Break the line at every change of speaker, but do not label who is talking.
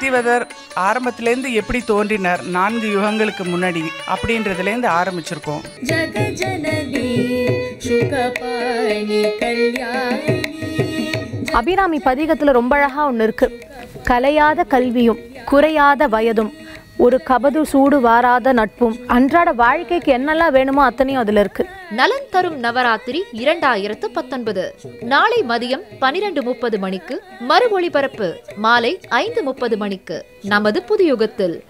அத்திவதர் ஆரம்பத்திலேருந்து எப்படி தோன்றினார் நான்கு யுகங்களுக்கு முன்னாடி அப்படின்றதுலேருந்து ஆரம்பிச்சிருக்கோம்
जगजननी शुकपाणि कल्याणि
அபிராமி பதிகத்துல ரொம்ப அழகா ஒன்று இருக்கு கலையாத கல்வியும் குறையாத வயதும் ஒரு கபது சூடு வாராத நட்பும் அன்றாட வாழ்க்கைக்கு என்னெல்லாம் வேணுமோ அத்தனையும் அதுல இருக்கு
நலன் தரும் நவராத்திரி இரண்டாயிரத்து பத்தொன்பது நாளை மதியம் பனிரெண்டு முப்பது மணிக்கு மறு ஒளிபரப்பு மாலை ஐந்து முப்பது மணிக்கு நமது புதியுகத்தில்